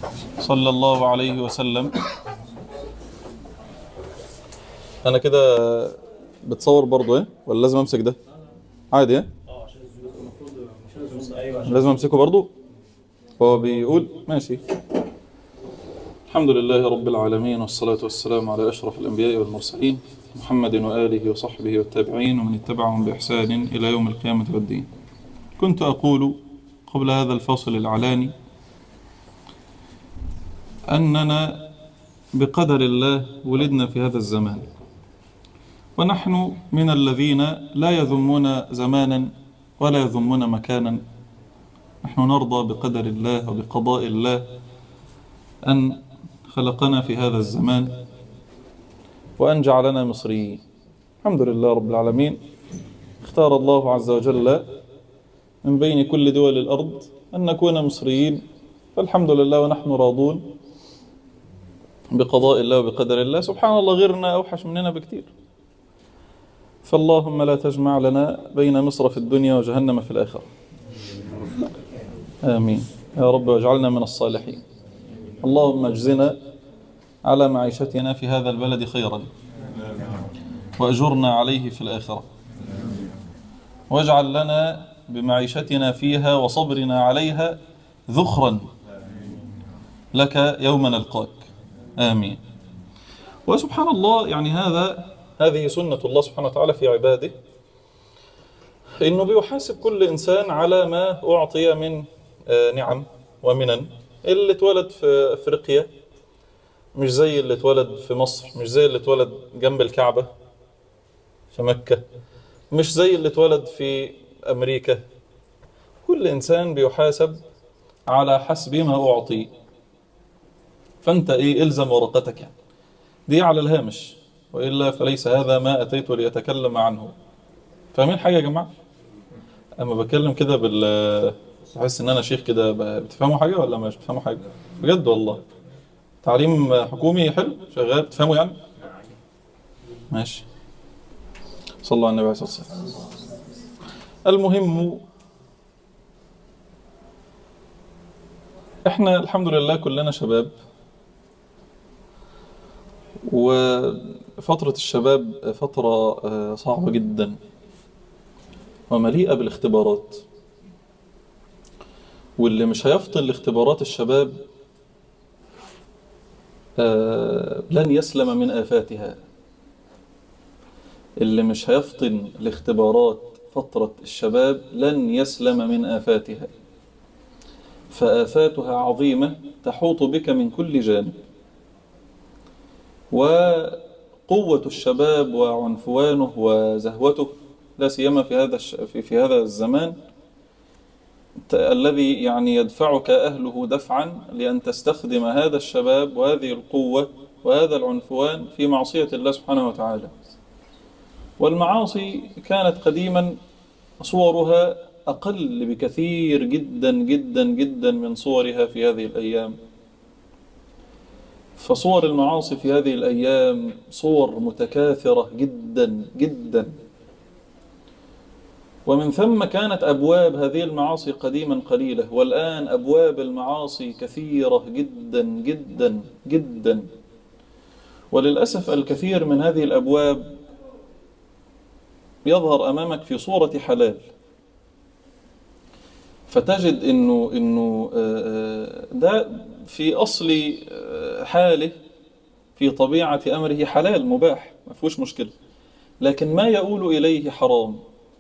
صلى الله عليه وسلم انا كده بتصور برضو ايه ولا لازم امسك ده عادي ايه لازم امسكه برضو هو بيقول ماشي الحمد لله رب العالمين والصلاة والسلام على أشرف الأنبياء والمرسلين محمد وآله وصحبه والتابعين ومن اتبعهم بإحسان إلى يوم القيامة والدين كنت أقول قبل هذا الفاصل الإعلاني أننا بقدر الله ولدنا في هذا الزمان ونحن من الذين لا يذمون زمانا ولا يذمون مكانا نحن نرضى بقدر الله وبقضاء الله أن خلقنا في هذا الزمان وأن جعلنا مصريين الحمد لله رب العالمين اختار الله عز وجل من بين كل دول الأرض أن نكون مصريين فالحمد لله ونحن راضون بقضاء الله وبقدر الله سبحان الله غيرنا أوحش مننا بكتير فاللهم لا تجمع لنا بين مصر في الدنيا وجهنم في الآخرة آمين يا رب واجعلنا من الصالحين اللهم اجزنا على معيشتنا في هذا البلد خيرا وأجرنا عليه في الآخرة واجعل لنا بمعيشتنا فيها وصبرنا عليها ذخرا لك يوم نلقاك آمين وسبحان الله يعني هذا هذه سنة الله سبحانه وتعالى في عباده إنه بيحاسب كل إنسان على ما أعطي من نعم ومنن اللي اتولد في أفريقيا مش زي اللي اتولد في مصر مش زي اللي اتولد جنب الكعبة في مكة مش زي اللي اتولد في أمريكا كل إنسان بيحاسب على حسب ما أعطي فأنت إيه إلزم ورقتك يعني دي على الهامش وإلا فليس هذا ما أتيت ليتكلم عنه فاهمين حاجة يا جماعة أما بتكلم كده بال بحس إن أنا شيخ كده بتفهموا حاجة ولا مش بتفهموا حاجة بجد والله تعليم حكومي حلو شغال بتفهموا يعني ماشي صلى الله على النبي عليه الصلاة والسلام المهم احنا الحمد لله كلنا شباب وفترة الشباب فترة صعبة جدا ومليئة بالاختبارات واللي مش هيفطن لاختبارات الشباب لن يسلم من آفاتها اللي مش هيفطن لاختبارات فترة الشباب لن يسلم من آفاتها فآفاتها عظيمة تحوط بك من كل جانب وقوة الشباب وعنفوانه وزهوته لا سيما في هذا في, في هذا الزمان الذي يعني يدفعك أهله دفعا لأن تستخدم هذا الشباب وهذه القوة وهذا العنفوان في معصية الله سبحانه وتعالى والمعاصي كانت قديما صورها أقل بكثير جدا جدا جدا من صورها في هذه الأيام فصور المعاصي في هذه الأيام صور متكاثرة جدا جدا ومن ثم كانت أبواب هذه المعاصي قديما قليلة والآن أبواب المعاصي كثيرة جدا جدا جدا وللأسف الكثير من هذه الأبواب يظهر أمامك في صورة حلال فتجد إنه, إنه ده في أصل حاله في طبيعة أمره حلال مباح ما فيهوش مشكلة لكن ما يؤول إليه حرام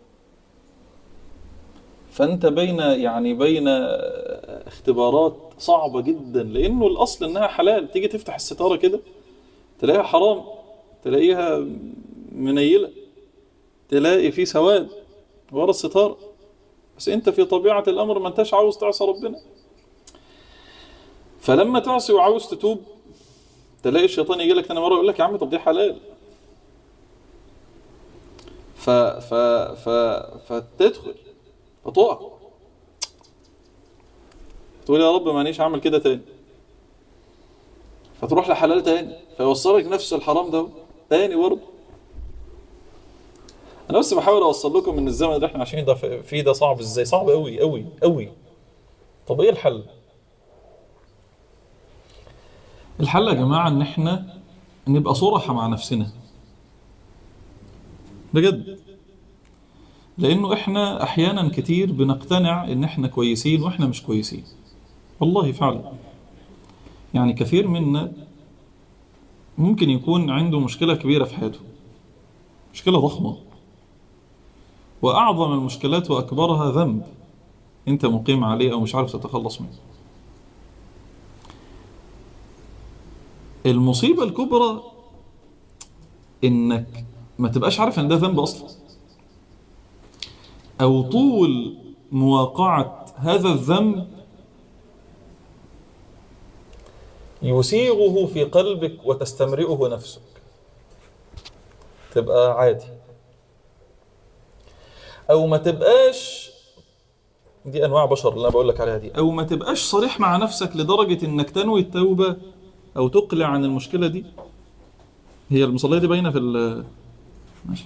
فأنت بين يعني بين اختبارات صعبة جدا لأنه الأصل إنها حلال تيجي تفتح الستارة كده تلاقيها حرام تلاقيها منيلة تلاقي في سواد ورا الستارة بس أنت في طبيعة الأمر ما أنتش عاوز تعصى ربنا فلما تعصي وعاوز تتوب تلاقي الشيطان يجي لك تاني مرة يقول لك يا عم طب دي حلال ف ف ف فتدخل فتقع تقول يا رب مانيش هعمل كده تاني فتروح لحلال تاني فيوصلك نفس الحرام ده تاني برضه انا بس بحاول اوصل لكم ان الزمن اللي احنا عايشين ده فيه ده صعب ازاي صعب قوي قوي قوي طب ايه الحل الحل يا جماعة ان احنا نبقى صراحة مع نفسنا بجد لانه احنا احيانا كتير بنقتنع ان احنا كويسين واحنا مش كويسين والله فعلا يعني كثير منا ممكن يكون عنده مشكلة كبيرة في حياته مشكلة ضخمة وأعظم المشكلات وأكبرها ذنب أنت مقيم عليه أو مش عارف تتخلص منه المصيبة الكبرى إنك ما تبقاش عارف إن ده ذنب أصلا أو طول مواقعة هذا الذنب يسيغه في قلبك وتستمرئه نفسك تبقى عادي او ما تبقاش دي انواع بشر اللي انا بقول لك عليها دي او ما تبقاش صريح مع نفسك لدرجه انك تنوي التوبه او تقلع عن المشكله دي هي المصليه دي باينه في ال ماشي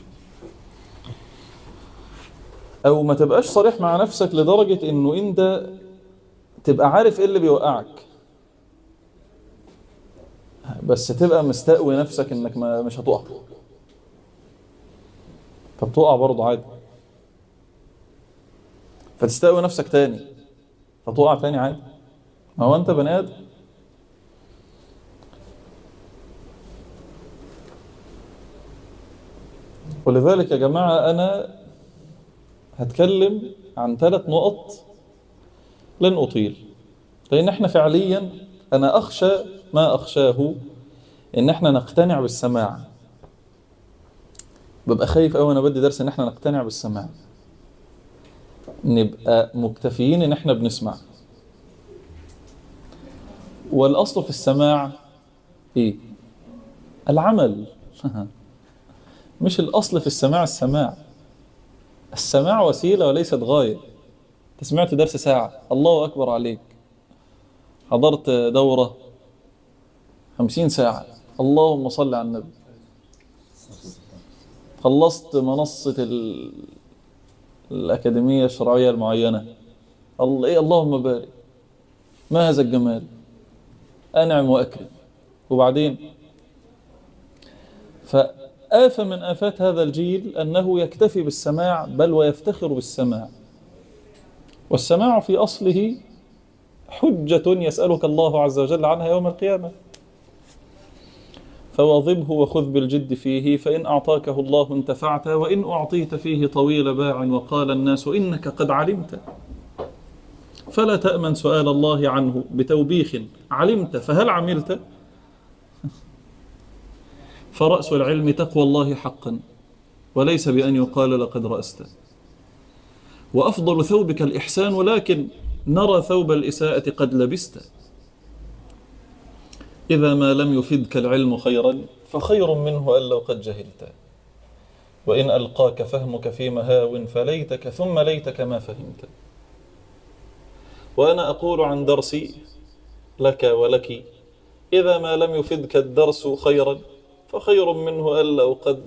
او ما تبقاش صريح مع نفسك لدرجه انه انت تبقى عارف ايه اللي بيوقعك بس تبقى مستقوي نفسك انك ما مش هتقع فبتقع برضه عادي فتستقوي نفسك تاني فتقع تاني عادي ما هو انت بني ادم ولذلك يا جماعة أنا هتكلم عن ثلاث نقط لن أطيل لأن احنا فعليا أنا أخشى ما أخشاه إن احنا نقتنع بالسماع ببقى خايف أوي أنا بدي درس إن احنا نقتنع بالسماع نبقى مكتفيين إن احنا بنسمع والأصل في السماع إيه؟ العمل مش الأصل في السماع السماع السماع وسيلة وليست غاية أنت سمعت درس ساعة الله أكبر عليك حضرت دورة خمسين ساعة اللهم صل على النبي خلصت منصة ال... الأكاديمية الشرعية المعينة الله إيه اللهم بارك ما هذا الجمال أنعم وأكرم وبعدين فآفة من آفات هذا الجيل أنه يكتفي بالسماع بل ويفتخر بالسماع والسماع في أصله حجة يسألك الله عز وجل عنها يوم القيامة فواظبه وخذ بالجد فيه فإن أعطاكه الله انتفعت وإن أعطيت فيه طويل باع وقال الناس إنك قد علمت فلا تأمن سؤال الله عنه بتوبيخ علمت فهل عملت فرأس العلم تقوى الله حقا وليس بأن يقال لقد رأست وأفضل ثوبك الإحسان ولكن نرى ثوب الإساءة قد لبست إذا ما لم يفدك العلم خيرا فخير منه أن لو قد جهلت وإن ألقاك فهمك في مهاو فليتك ثم ليتك ما فهمت وأنا أقول عن درسي لك ولك إذا ما لم يفدك الدرس خيرا فخير منه أن لو قد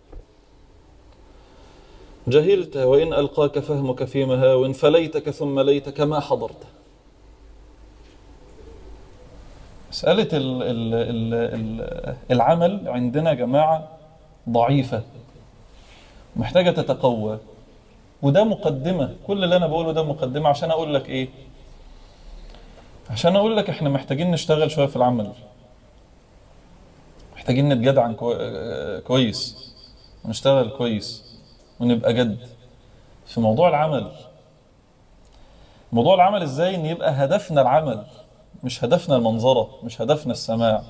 جهلت وإن ألقاك فهمك في مهاو فليتك ثم ليتك ما حضرت مسألة ال ال ال ال العمل عندنا يا جماعة ضعيفة محتاجة تتقوى وده مقدمة كل اللي أنا بقوله ده مقدمة عشان أقول لك إيه عشان أقول لك إحنا محتاجين نشتغل شوية في العمل محتاجين نتجدعن كوي... كويس ونشتغل كويس ونبقى جد في موضوع العمل موضوع العمل ازاي ان يبقى هدفنا العمل مش هدفنا المنظرة مش هدفنا السماع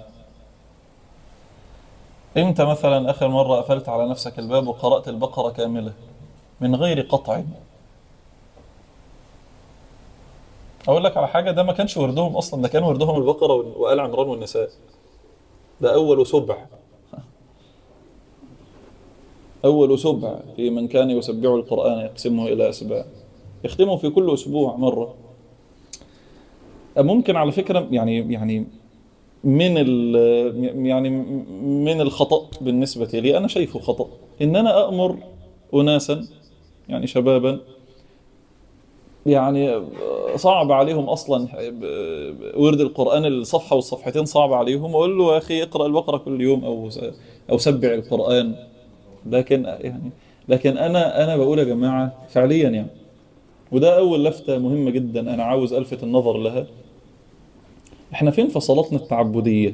امتى مثلا اخر مرة قفلت على نفسك الباب وقرأت البقرة كاملة من غير قطع اقول لك على حاجة ده ما كانش وردهم اصلا ده كان وردهم البقرة وآل عمران والنساء ده اول سبع أول سبع في من كان يسبع القرآن يقسمه إلى أسباع يختمه في كل أسبوع مرة ممكن على فكرة يعني يعني من يعني من الخطأ بالنسبة لي أنا شايفه خطأ إن أنا أأمر أناسا يعني شبابا يعني صعب عليهم اصلا ورد القران الصفحه والصفحتين صعب عليهم اقول له يا اخي اقرا البقره كل يوم او او سبع القران لكن يعني لكن انا انا بقول يا جماعه فعليا يعني وده اول لفته مهمه جدا انا عاوز الفت النظر لها احنا فين في صلاتنا التعبديه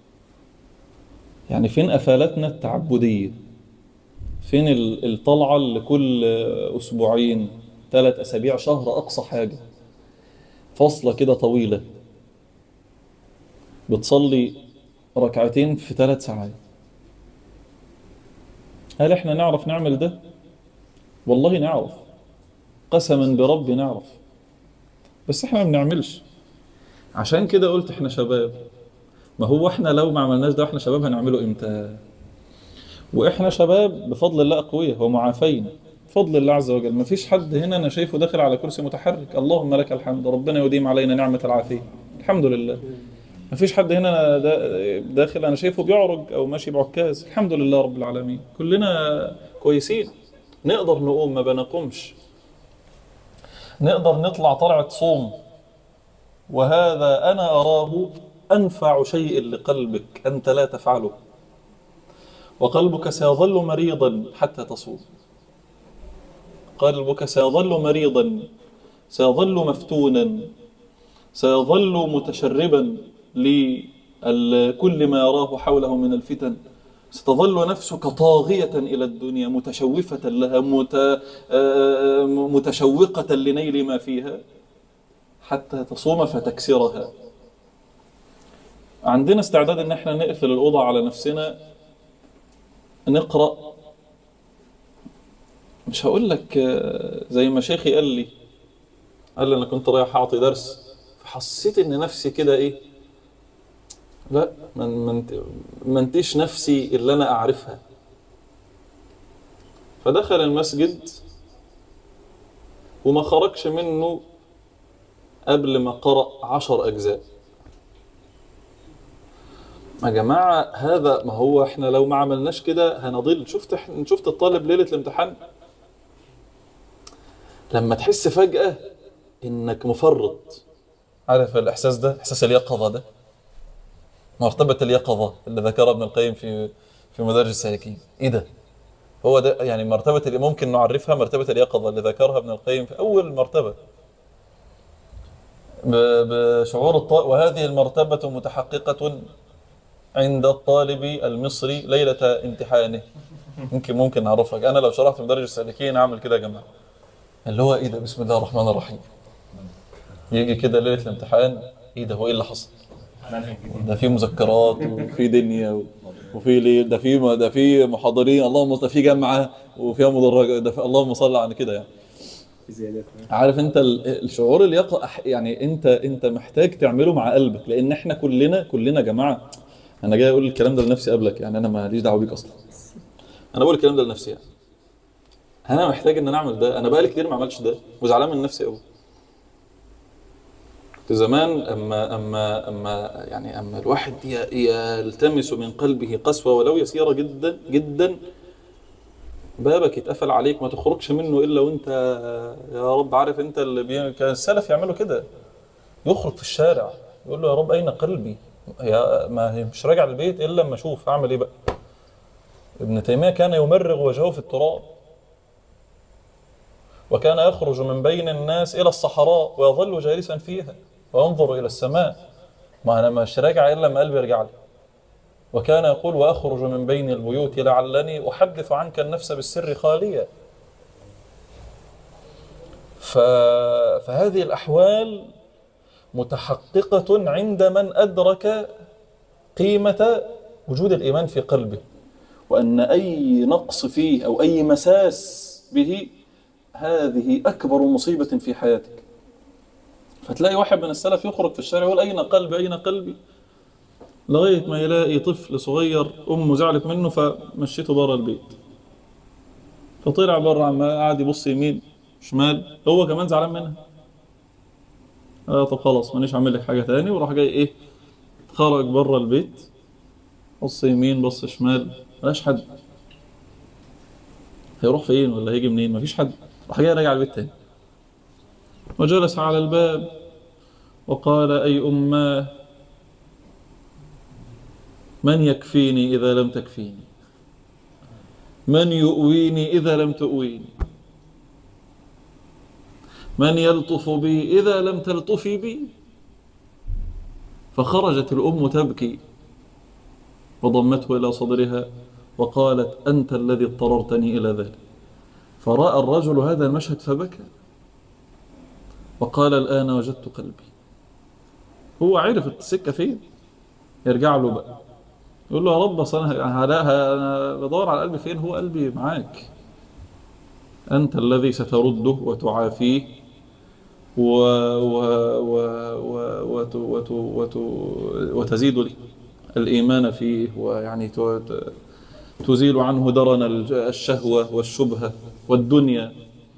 يعني فين افالتنا التعبديه فين ال- الطلعه اللي كل اسبوعين ثلاث اسابيع شهر اقصى حاجه فاصله كده طويله بتصلي ركعتين في ثلاث ساعات هل احنا نعرف نعمل ده والله نعرف قسما بربي نعرف بس احنا ما بنعملش عشان كده قلت احنا شباب ما هو احنا لو ما عملناش ده احنا شباب هنعمله امتى واحنا شباب بفضل الله اقوياء ومعافين بفضل الله عز وجل ما فيش حد هنا انا شايفه داخل على كرسي متحرك اللهم لك الحمد ربنا يديم علينا نعمة العافية الحمد لله ما فيش حد هنا دا- داخل انا شايفه بيعرج او ماشي بعكاز الحمد لله رب العالمين كلنا كويسين نقدر نقوم ما بنقومش نقدر نطلع طلعة صوم وهذا أنا أراه أنفع شيء لقلبك أنت لا تفعله وقلبك سيظل مريضا حتى تصوم قلبك سيظل مريضا سيظل مفتونا سيظل متشربا لكل ما يراه حوله من الفتن ستظل نفسك طاغية إلى الدنيا متشوفة لها مت... آه، متشوقة لنيل ما فيها حتى تصوم فتكسرها عندنا استعداد ان احنا نقفل الأوضة على نفسنا نقرأ مش هقول لك آه، زي ما شيخي قال لي قال لي انا كنت رايح اعطي درس فحسيت ان نفسي كده ايه لا ما من ما انتش نفسي اللي انا اعرفها فدخل المسجد وما خرجش منه قبل ما قرأ عشر أجزاء يا جماعة هذا ما هو احنا لو ما عملناش كده هنضل شفت إح- شفت الطالب ليلة الامتحان لما تحس فجأة انك مفرط عارف الإحساس ده إحساس اليقظة ده مرتبة اليقظة اللي ذكرها ابن القيم في في مدارج السالكين ايه ده هو ده يعني مرتبة اللي ممكن نعرفها مرتبة اليقظة اللي ذكرها ابن القيم في أول مرتبة ب- بشعور الطالب وهذه المرتبة متحققة عند الطالب المصري ليلة امتحانه ممكن ممكن نعرفك أنا لو شرحت مدرج السالكين أعمل كده يا جماعة اللي هو إيه ده بسم الله الرحمن الرحيم يجي كده ليلة الامتحان إيه ده هو إيه اللي حصل ده في مذكرات وفي دنيا و- وفي ليل ده في ده في محاضرين اللهم ده في جامعه وفيها مدرجات ده في اللهم صل على كده يعني في زيادات عارف انت ال- الشعور اليقظه أح- يعني انت انت محتاج تعمله مع قلبك لان احنا كلنا كلنا يا جماعه انا جاي اقول الكلام ده لنفسي قبلك يعني انا ماليش دعوه بيك اصلا انا بقول الكلام ده لنفسي يعني انا محتاج ان انا اعمل ده انا بقالي كتير ما عملتش ده وزعلان من نفسي قوي كنت زمان اما اما اما يعني اما الواحد ي- يلتمس من قلبه قسوه ولو يسيره جدا جدا بابك يتقفل عليك ما تخرجش منه الا وانت يا رب عارف انت اللي بي... كان السلف يعملوا كده يخرج في الشارع يقول له يا رب اين قلبي يا ما هي مش راجع البيت الا لما اشوف اعمل ايه بقى ابن تيميه كان يمرغ وجهه في التراب وكان يخرج من بين الناس الى الصحراء ويظل جالسا فيها وينظر الى السماء ما انا مش راجع الا لما قلبي يرجع لي وكان يقول واخرج من بين البيوت لعلني احدث عنك النفس بالسر خاليا ف... فهذه الاحوال متحققه عند من ادرك قيمه وجود الايمان في قلبه وان اي نقص فيه او اي مساس به هذه اكبر مصيبه في حياتك فتلاقي واحد من السلف يخرج في الشارع يقول اين قلبي اين قلبي لغايه ما يلاقي طفل صغير امه زعلت منه فمشيته بره البيت فطلع بره عم قاعد يبص يمين شمال هو كمان زعلان منها آه طب خلاص مانيش عامل لك حاجه تاني وراح جاي ايه خرج بره البيت بص يمين بص شمال ملاش حد هيروح فين ولا هيجي منين مفيش حد راح جاي راجع البيت تاني وجلس على الباب وقال أي أماه من يكفيني إذا لم تكفيني من يؤويني إذا لم تؤويني من يلطف بي إذا لم تلطفي بي فخرجت الأم تبكي وضمته إلى صدرها وقالت أنت الذي اضطررتني إلى ذلك فرأى الرجل هذا المشهد فبكى وقال الآن وجدت قلبي هو عرف السكة فين يرجع له بقى يقول له يا رب أصل أنا هلاها أنا بدور على قلبي فين هو قلبي معاك أنت الذي سترده وتعافيه و و و و وت وت وت وتزيد لي الإيمان فيه ويعني ت- ت- تزيل عنه درن الج- الشهوة والشبهة والدنيا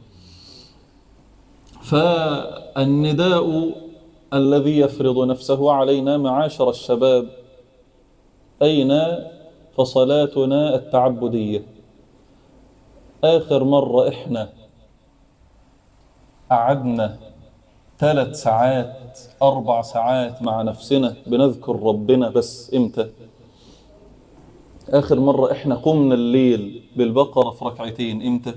فالنداء الذي يفرض نفسه علينا معاشر الشباب أين فصلاتنا التعبدية آخر مرة إحنا قعدنا ثلاث ساعات أربع ساعات مع نفسنا بنذكر ربنا بس إمتى آخر مرة إحنا قمنا الليل بالبقرة في ركعتين إمتى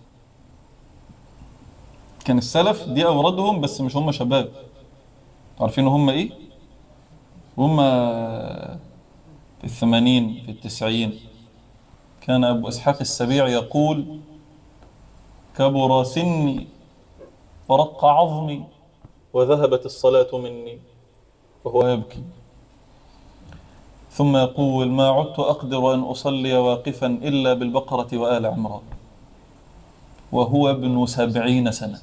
كان السلف دي أوردهم بس مش هم شباب عارفين هم إيه هم في الثمانين في التسعين كان أبو إسحاق السبيع يقول كبر سني ورق عظمي وذهبت الصلاة مني وهو يبكي ثم يقول ما عدت أقدر أن أصلي واقفا إلا بالبقرة وآل عمران وهو ابن سبعين سنة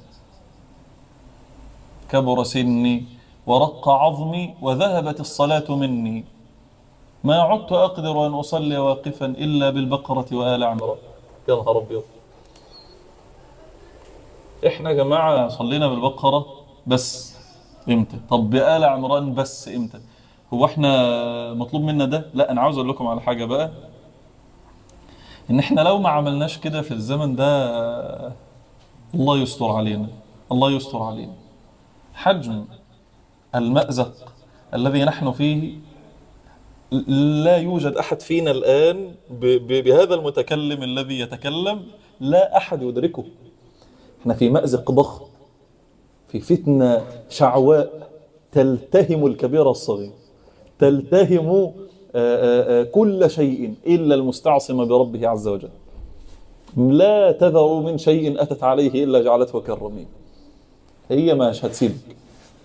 كبر سني ورق عظمي وذهبت الصلاة مني ما عدت أقدر أن أصلي واقفا إلا بالبقرة وآل عمران يا نهار أبيض إحنا يا جماعة صلينا بالبقرة بس إمتى طب بآل عمران بس إمتى هو إحنا مطلوب منا ده لا أنا عاوز أقول لكم على حاجة بقى إن إحنا لو ما عملناش كده في الزمن ده الله يستر علينا الله يستر علينا حجم المأزق الذي نحن فيه لا يوجد أحد فينا الآن ب- ب- بهذا المتكلم الذي يتكلم لا أحد يدركه احنا في مأزق ضخم في فتنة شعواء تلتهم الكبير الصغير تلتهم آه، آه، آه، كل شيء إلا المستعصم بربه عز وجل لا تذر من شيء أتت عليه إلا جعلته كالرميم هي مش هتسيبك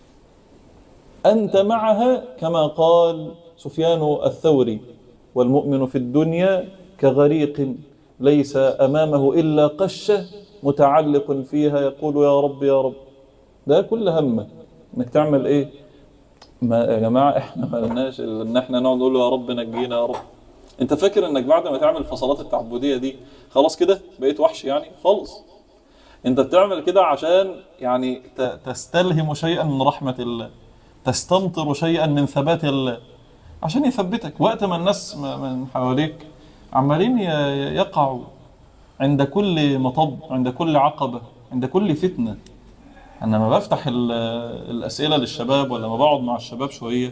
أنت معها كما قال سفيان الثوري والمؤمن في الدنيا كغريق ليس أمامه إلا قشة متعلق فيها يقول يا رب يا رب ده كل همه انك تعمل ايه ما يا جماعه احنا ما لناش الا ان احنا نقعد نقول له يا رب نجينا يا رب انت فاكر انك بعد ما تعمل الفصلات التعبديه دي خلاص كده بقيت وحش يعني خالص انت بتعمل كده عشان يعني ت- تستلهم شيئا من رحمه الله تستمطر شيئا من ثبات الله عشان يثبتك وقت ما الناس م- من حواليك عمالين ي- يقعوا عند كل مطب عند كل عقبة عند كل فتنة أنا لما بفتح ال- الأسئلة للشباب ولا لما بقعد مع الشباب شوية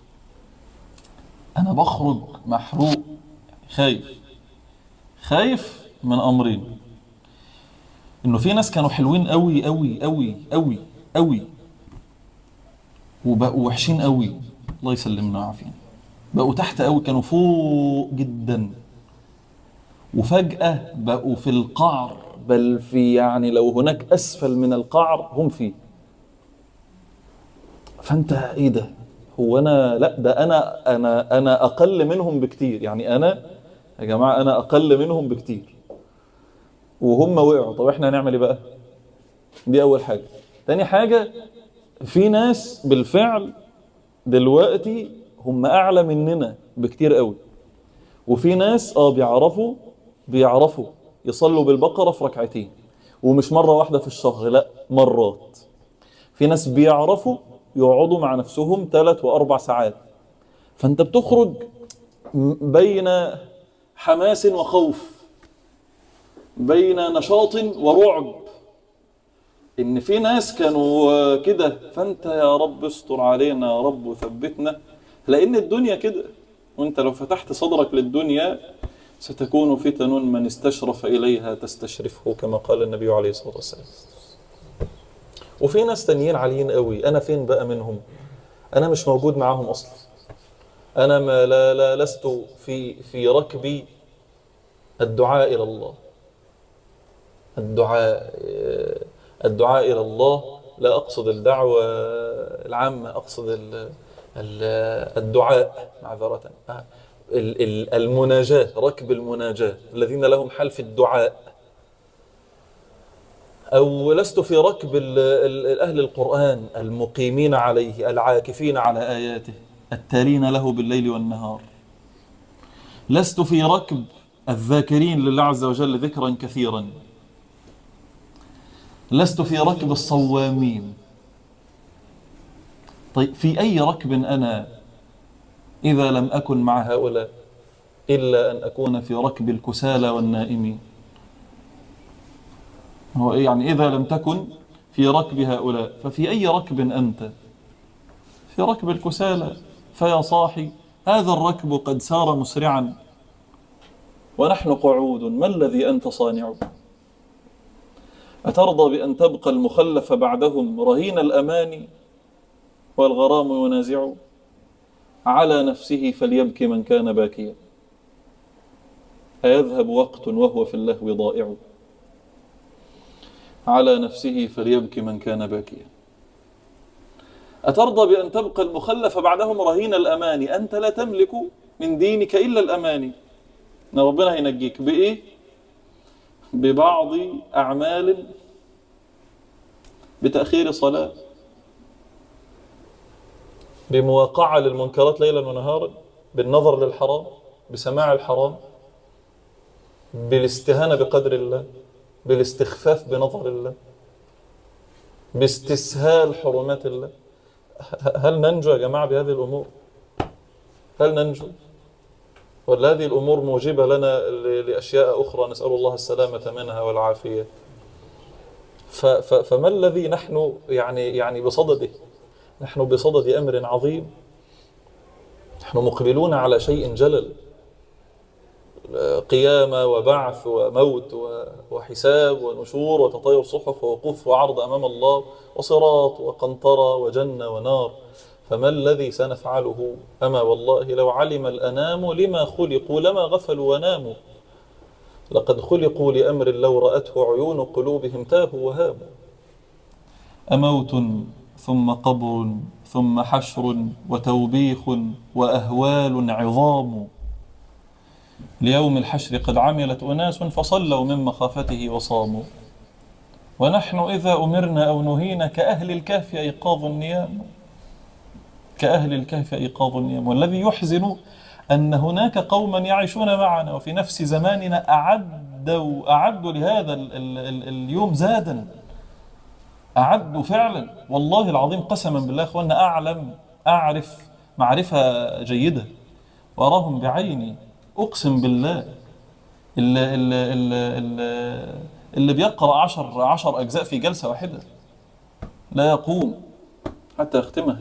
أنا بخرج محروق خايف خايف من أمرين إنه في ناس كانوا حلوين قوي قوي قوي قوي قوي وبقوا وحشين قوي الله يسلمنا ويعافينا بقوا تحت قوي كانوا فوق جدا وفجأة بقوا في القعر بل في يعني لو هناك أسفل من القعر هم فيه فأنت إيه ده هو أنا لا ده أنا أنا أنا أقل منهم بكتير يعني أنا يا جماعة أنا أقل منهم بكتير وهم وقعوا طب إحنا هنعمل إيه بقى دي أول حاجة تاني حاجة في ناس بالفعل دلوقتي هم أعلى مننا بكتير قوي وفي ناس اه بيعرفوا بيعرفوا يصلوا بالبقرة في ركعتين ومش مرة واحدة في الشهر لا مرات في ناس بيعرفوا يقعدوا مع نفسهم ثلاث وأربع ساعات فأنت بتخرج م- بين حماس وخوف بين نشاط ورعب ان في ناس كانوا كده فانت يا رب استر علينا يا رب وثبتنا لان الدنيا كده وانت لو فتحت صدرك للدنيا ستكون فتن من استشرف اليها تستشرفه كما قال النبي عليه الصلاه والسلام وفي ناس تانيين عاليين قوي انا فين بقى منهم انا مش موجود معاهم اصلا انا ما لا, لا لست في في ركب الدعاء الى الله الدعاء الدعاء الى الله لا اقصد الدعوه العامه اقصد ال- ال- الدعاء معذره آه، ال- ال- المناجاه ركب المناجاه الذين لهم حل في الدعاء أو لست في ركب ال- ال- أهل القرآن المقيمين عليه العاكفين على آياته التالين له بالليل والنهار لست في ركب الذاكرين لله عز وجل ذكرا كثيرا لست في ركب الصوامين طيب في أي ركب أنا إذا لم أكن مع هؤلاء إلا أن أكون في ركب الكسالى والنائمين هو إيه يعني إذا لم تكن في ركب هؤلاء ففي أي ركب أنت في ركب الكسالى فيا صاحي هذا الركب قد سار مسرعا ونحن قعود ما الذي أنت صانع أترضى بأن تبقى المخلف بعدهم رهين الأمان والغرام ينازع على نفسه فليبكي من كان باكيا أيذهب وقت وهو في اللهو ضائع على نفسه فليبكي من كان باكيا أترضى بأن تبقى المخلف بعدهم رهين الأماني أنت لا تملك من دينك إلا الأماني إن ربنا هينجيك بإيه؟ ببعض أعمال بتأخير صلاة بمواقعة للمنكرات ليلا ونهارا بالنظر للحرام بسماع الحرام بالاستهانة بقدر الله بالاستخفاف بنظر الله باستسهال حرمات الله ه- هل ننجو يا جماعة بهذه الأمور هل ننجو ولا هذه الأمور موجبة لنا ل- لأشياء أخرى نسأل الله السلامة منها والعافية ف- ف- فما الذي نحن يعني يعني بصدده نحن بصدد أمر عظيم نحن مقبلون على شيء جلل قيامة وبعث وموت و- وحساب ونشور وتطير صحف ووقوف وعرض أمام الله وصراط وقنطرة وجنة ونار فما الذي سنفعله أما والله لو علم الأنام لما خلقوا لما غفلوا وناموا لقد خلقوا لأمر لو رأته عيون قلوبهم تاهوا وهاموا أموت ثم قبر ثم حشر وتوبيخ وأهوال عظام ليوم الحشر قد عملت أناس فصلوا من مخافته وصاموا ونحن إذا أمرنا أو نهينا كأهل الكهف أيقاظ النيام كأهل الكهف أيقاظ النيام والذي يحزن أن هناك قوما يعيشون معنا وفي نفس زماننا أعدوا أعدوا لهذا ال ال ال اليوم زادا أعدوا فعلا والله العظيم قسما بالله أخوانا أعلم أعرف معرفة جيدة وأراهم بعيني أقسم بالله اللي, اللي, اللي, اللي, اللي بيقرأ عشر, عشر أجزاء في جلسة واحدة لا يقوم حتى يختمها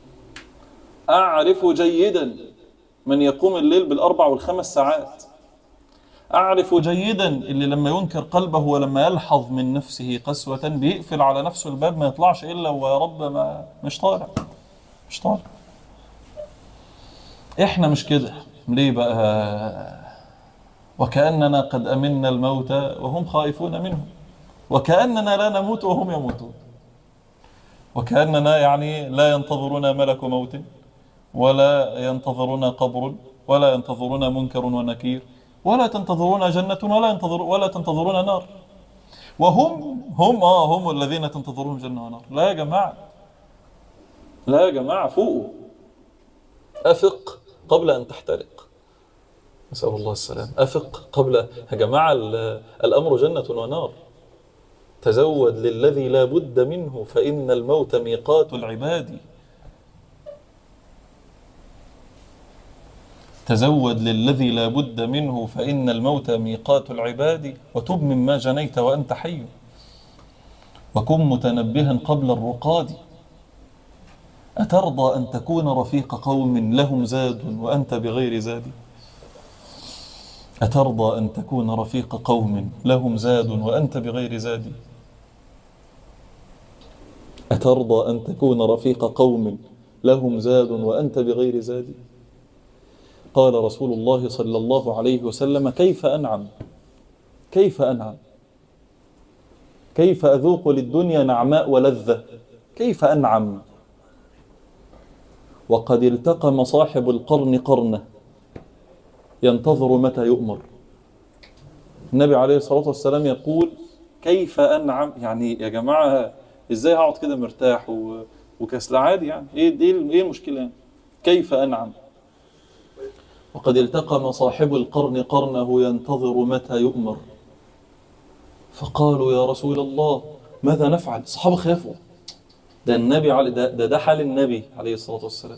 أعرف جيدا من يقوم الليل بالأربع والخمس ساعات أعرف جيدا اللي لما ينكر قلبه ولما يلحظ من نفسه قسوة بيقفل على نفسه الباب ما يطلعش إلا ويا رب ما مش طالع مش طالع إحنا مش كده ليه بقى وكأننا قد أمنا الموت وهم خائفون منه وكأننا لا نموت وهم يموتون وكأننا يعني لا ينتظرنا ملك موت ولا ينتظرنا قبر ولا ينتظرنا منكر ونكير ولا تنتظرون جنة ولا ينتظر ولا تنتظرون نار وهم هم اه هم الذين تنتظرون جنة ونار لا يا جماعة لا يا جماعة فوقوا أفق قبل أن تحترق نسأل الله السلام أفق قبل يا جماعة ال- الأمر جنة ونار تزود للذي لا بد منه فإن الموت ميقات العباد تزود للذي لا بد منه فإن الموت ميقات العباد وتب مما جنيت وأنت حي وكن متنبها قبل الرقاد أترضى أن تكون رفيق قوم لهم زاد وأنت بغير زاد أترضى أن تكون رفيق قوم لهم زاد وأنت بغير زاد أترضى أن تكون رفيق قوم لهم زاد وأنت بغير زاد قال رسول الله صلى الله عليه وسلم كيف أنعم كيف أنعم كيف أذوق للدنيا نعماء ولذة كيف أنعم وقد التقم صاحب القرن قرنه ينتظر متى يؤمر النبي عليه الصلاة والسلام يقول كيف أنعم يعني يا جماعة إزاي هقعد كده مرتاح و... وكسل عادي يعني إيه إيه إيه المشكلة يعني كيف أنعم وقد التقم صاحب القرن قرنه ينتظر متى يؤمر فقالوا يا رسول الله ماذا نفعل الصحابة خافوا ده النبي علي ده, ده ده حال النبي عليه الصلاة والسلام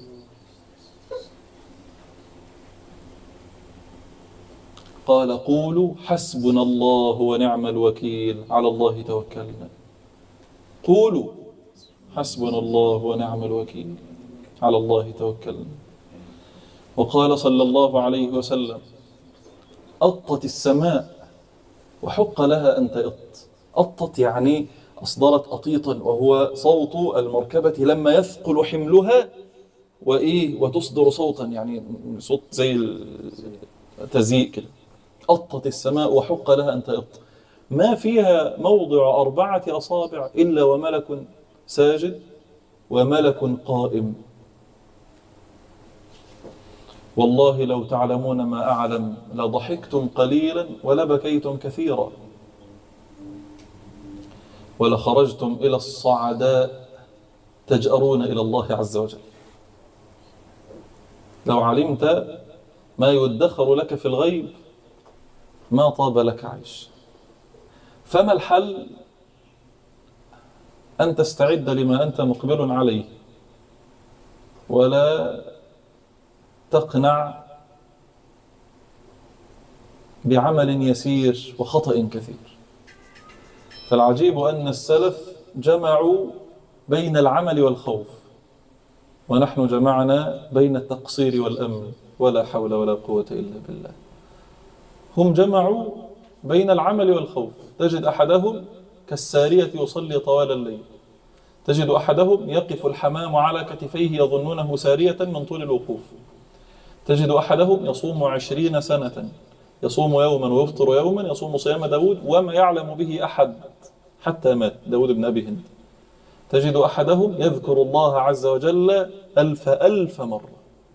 قال قولوا حسبنا الله ونعم الوكيل على الله توكلنا قولوا حسبنا الله ونعم الوكيل على الله توكلنا وقال صلى الله عليه وسلم أطت السماء وحق لها أن تئط أطت يعني أصدرت أطيطا وهو صوت المركبة لما يثقل حملها وإيه وتصدر صوتا يعني صوت زي التزيء كده أطت السماء وحق لها أن تئط ما فيها موضع أربعة أصابع إلا وملك ساجد وملك قائم والله لو تعلمون ما أعلم لضحكتم قليلا ولبكيتم كثيرا ولخرجتم إلى الصعداء تجأرون إلى الله عز وجل لو علمت ما يدخر لك في الغيب ما طاب لك عيش فما الحل أن تستعد لما أنت مقبل عليه ولا تقنع بعمل يسير وخطأ كثير فالعجيب أن السلف جمعوا بين العمل والخوف ونحن جمعنا بين التقصير والأمن ولا حول ولا قوة إلا بالله هم جمعوا بين العمل والخوف تجد أحدهم كالسارية يصلي طوال الليل تجد أحدهم يقف الحمام على كتفيه يظنونه سارية من طول الوقوف تجد أحدهم يصوم عشرين سنة يصوم يوما ويفطر يوما يصوم صيام داود وما يعلم به أحد حتى مات داود بن أبي هند تجد أحدهم يذكر الله عز وجل ألف ألف مرة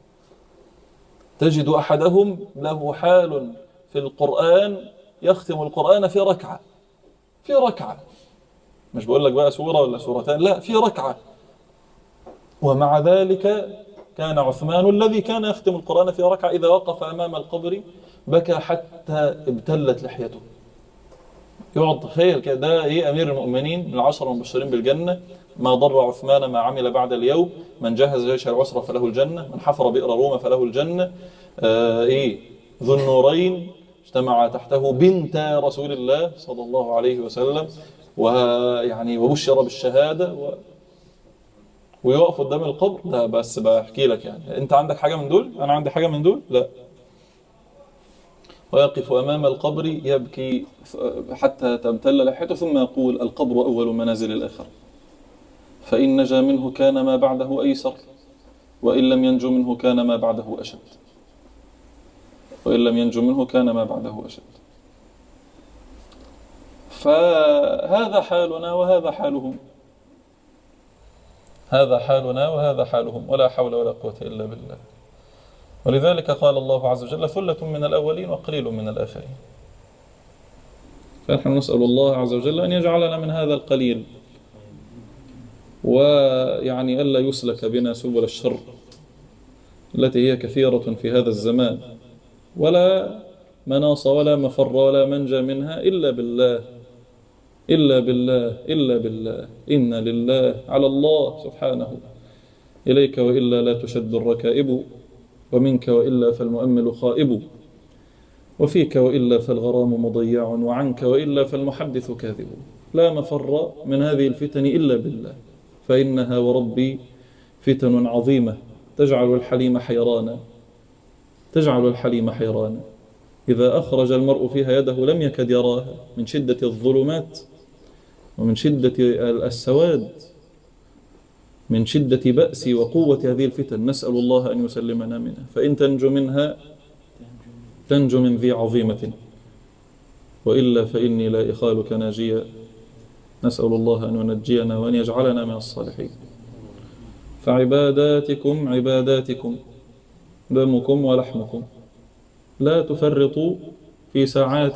تجد أحدهم له حال في القرآن يختم القرآن في ركعة في ركعة مش بقول لك بقى سورة ولا سورتان لا في ركعة ومع ذلك كان عثمان الذي كان يختم القرآن في ركعة إذا وقف أمام القبر بكى حتى ابتلت لحيته يقعد تخيل كده ده ايه امير المؤمنين من العشر المبشرين بالجنه ما ضر عثمان ما عمل بعد اليوم من جهز جيش العسرة فله الجنه من حفر بئر روما فله الجنه آه ايه ذو النورين اجتمع تحته بنت رسول الله صلى الله عليه وسلم ويعني وبشر بالشهاده و ويقف قدام القبر ده بس بحكي لك يعني انت عندك حاجه من دول انا عندي حاجه من دول لا ويقف أمام القبر يبكي حتى تمتل لحيته ثم يقول القبر أول منازل الآخرة فإن نجا منه كان ما بعده أيسر وإن لم ينجو منه كان ما بعده أشد وإن لم ينجو منه كان ما بعده أشد فهذا حالنا وهذا حالهم هذا حالنا وهذا حالهم ولا حول ولا قوة إلا بالله ولذلك قال الله عز وجل ثلة من الأولين وقليل من الآخرين فنحن نسأل الله عز وجل أن يجعلنا من هذا القليل ويعني ألا يسلك بنا سبل الشر التي هي كثيرة في هذا الزمان ولا مناص ولا مفر ولا منجى منها إلا بالله إلا بالله إلا بالله إن لله على الله سبحانه إليك وإلا لا تشد الركائب ومنك وإلا فالمؤمل خائب وفيك وإلا فالغرام مضيع وعنك وإلا فالمحدث كاذب لا مفر من هذه الفتن إلا بالله فإنها وربي فتن عظيمة تجعل الحليم حيرانا تجعل الحليم حيرانا إذا أخرج المرء فيها يده لم يكد يراها من شدة الظلمات ومن شدة السواد من شدة بأس وقوة هذه الفتن نسأل الله أن يسلمنا منها فإن تنجو منها تنجو من ذي عظيمة وإلا فإني لا إخالك ناجيا نسأل الله أن ينجينا وأن يجعلنا من الصالحين فعباداتكم عباداتكم دمكم ولحمكم لا تفرطوا في ساعات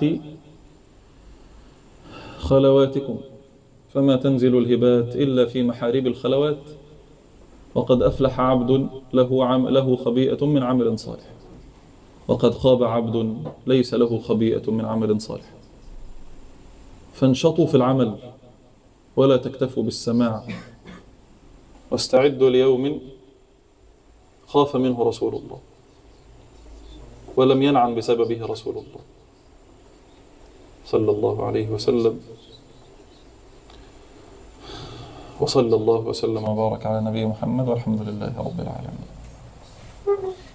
خلواتكم فما تنزل الهبات إلا في محاريب الخلوات وقد أفلح عبد له, عم له خبيئة من عمل صالح وقد خاب عبد ليس له خبيئة من عمل صالح فانشطوا في العمل ولا تكتفوا بالسماع واستعدوا ليوم خاف منه رسول الله ولم ينعم بسببه رسول الله صلى الله عليه وسلم وصلى الله وسلم وبارك على نبي محمد والحمد لله رب العالمين